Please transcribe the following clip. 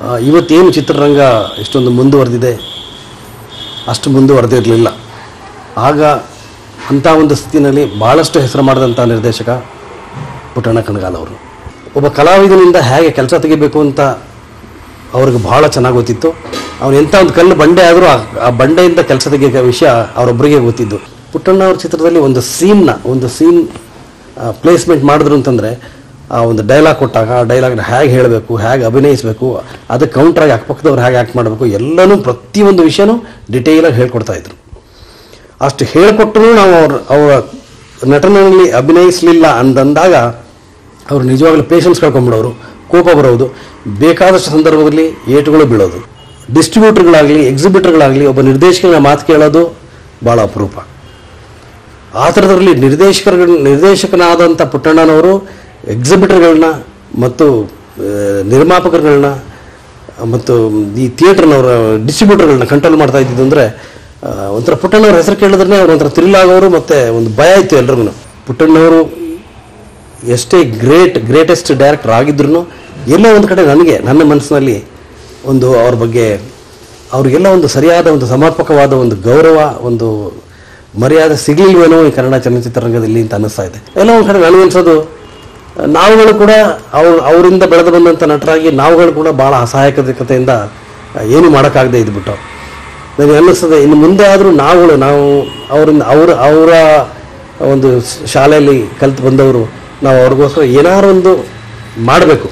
ಆ, ಇವತ್ತೇನು ಚಿತ್ರರಂಗ ಇಷ್ಟೊಂದು ಮುಂದುವರೆದಿದೆ ಅಷ್ಟು ಮುಂದುವರೆದಿರಲಿಲ್ಲ ಆಗ ಅಂಥ ಒಂದು ಸ್ಥಿತಿನಲ್ಲಿ ಭಾಳಷ್ಟು ಹೆಸರು ಮಾಡಿದಂಥ ನಿರ್ದೇಶಕ ಪುಟ್ಟಣ್ಣ ಕಣಗಾಲ್ ಅವರು ಒಬ್ಬ ಕಲಾವಿದನಿಂದ ಹೇಗೆ ಕೆಲಸ ತೆಗಿಬೇಕು ಅಂತ ಅವ್ರಿಗೆ ಭಾಳ ಚೆನ್ನಾಗಿ ಗೊತ್ತಿತ್ತು ಅವನು ಎಂಥ ಒಂದು ಕಲ್ಲು ಬಂಡೆ ಆದರೂ ಆ ಬಂಡೆಯಿಂದ ಕೆಲಸ ತೆಗಿಯೋ ವಿಷಯ ಅವರೊಬ್ಬರಿಗೆ ಗೊತ್ತಿದ್ದು ಪುಟ್ಟಣ್ಣ ಅವ್ರ ಚಿತ್ರದಲ್ಲಿ ಒಂದು ಸೀನ್ನ ಒಂದು ಸೀನ್ ಪ್ಲೇಸ್ಮೆಂಟ್ ಮಾಡಿದ್ರು ಅಂತಂದರೆ ಆ ಒಂದು ಡೈಲಾಗ್ ಕೊಟ್ಟಾಗ ಆ ಡೈಲಾಗ್ನ ಹೇಗೆ ಹೇಳಬೇಕು ಹೇಗೆ ಅಭಿನಯಿಸಬೇಕು ಅದಕ್ಕೆ ಕೌಂಟ್ರಾಗಿ ಅಕ್ಕಪಕ್ಕದವ್ರು ಹೇಗೆ ಆ್ಯಕ್ಟ್ ಮಾಡಬೇಕು ಎಲ್ಲನೂ ಪ್ರತಿಯೊಂದು ವಿಷಯನೂ ಡಿಟೇಲಾಗಿ ಹೇಳ್ಕೊಡ್ತಾ ಇದ್ರು ಅಷ್ಟು ಹೇಳಿಕೊಟ್ಟರು ನಾವು ಅವ್ರ ಅವರ ನಟನೆಯಲ್ಲಿ ಅಭಿನಯಿಸಲಿಲ್ಲ ಅಂದಂದಾಗ ಅವರು ನಿಜವಾಗ್ಲೂ ಪೇಷನ್ಸ್ ಕಳ್ಕೊಂಡ್ಬಿಡೋರು ಕೋಪ ಬರೋದು ಬೇಕಾದಷ್ಟು ಸಂದರ್ಭದಲ್ಲಿ ಏಟುಗಳು ಬೀಳೋದು ಡಿಸ್ಟ್ರಿಬ್ಯೂಟರ್ಗಳಾಗಲಿ ಎಕ್ಸಿಬಿಟರ್ಗಳಾಗಲಿ ಒಬ್ಬ ನಿರ್ದೇಶಕನ ಮಾತು ಕೇಳೋದು ಭಾಳ ಅಪರೂಪ ಆ ಥರದ್ರಲ್ಲಿ ನಿರ್ದೇಶಕರುಗಳ ನಿರ್ದೇಶಕನಾದಂಥ ಪುಟ್ಟಣ್ಣನವರು ಎಕ್ಸಿಬಿಟರ್ಗಳನ್ನ ಮತ್ತು ಆ, ನಿರ್ಮಾಪಕರುಗಳನ್ನ ಮತ್ತು ಈ ಥಿಯೇಟ್ರ್ನವರ ಡಿಸ್ಟ್ರಿಬ್ಯೂಟರ್ಗಳನ್ನ ಕಂಟ್ರೋಲ್ ಮಾಡ್ತಾ ಇದ್ದಿದ್ದು ಅಂದರೆ ಒಂಥರ ಪುಟ್ಟಣ್ಣವ್ರ ಹೆಸರು ಕೇಳಿದ್ರೆ ಅವ್ರು ಒಂಥರ ಥ್ರಿಲ್ ಆಗೋರು ಮತ್ತು ಒಂದು ಭಯ ಇತ್ತು ಎಲ್ರಿಗೂ ಪುಟ್ಟಣ್ಣವರು ಎಷ್ಟೇ ಗ್ರೇಟ್ ಗ್ರೇಟೆಸ್ಟ್ ಡೈರೆಕ್ಟರ್ ಆಗಿದ್ರು ಎಲ್ಲೋ ಒಂದು ಕಡೆ ನನಗೆ ನನ್ನ ಮನಸ್ಸಿನಲ್ಲಿ ಒಂದು ಅವ್ರ ಬಗ್ಗೆ ಅವ್ರಿಗೆಲ್ಲ ಒಂದು ಸರಿಯಾದ ಒಂದು ಸಮರ್ಪಕವಾದ ಒಂದು ಗೌರವ ಒಂದು ಮರ್ಯಾದೆ ಸಿಗಲಿಲ್ವೇನೋ ಈ ಕನ್ನಡ ಚಲನಚಿತ್ರರಂಗದಲ್ಲಿ ಅಂತ ಅನ್ನಿಸ್ತಾ ಇದೆ ಎಲ್ಲ ಒಂದು ಕಡೆ ನನಗನ್ಸೋದು ನಾವುಗಳು ಕೂಡ ಅವ್ರ ಅವರಿಂದ ಬೆಳೆದು ಬಂದಂಥ ನಟರಾಗಿ ನಾವುಗಳು ಕೂಡ ಭಾಳ ಅಸಹಾಯಕತೆಯಿಂದ ಏನು ಮಾಡೋಕ್ಕಾಗದೆ ಇದ್ಬಿಟ್ಟು ನನಗೆ ಅನ್ನಿಸ್ತದೆ ಇನ್ನು ಮುಂದೆ ಆದರೂ ನಾವುಗಳು ನಾವು ಅವರಿಂದ ಅವರ ಅವರ ಒಂದು ಶಾಲೆಯಲ್ಲಿ ಕಲ್ತು ಬಂದವರು ನಾವು ಅವ್ರಿಗೋಸ್ಕರ ಏನಾರು ಒಂದು ಮಾಡಬೇಕು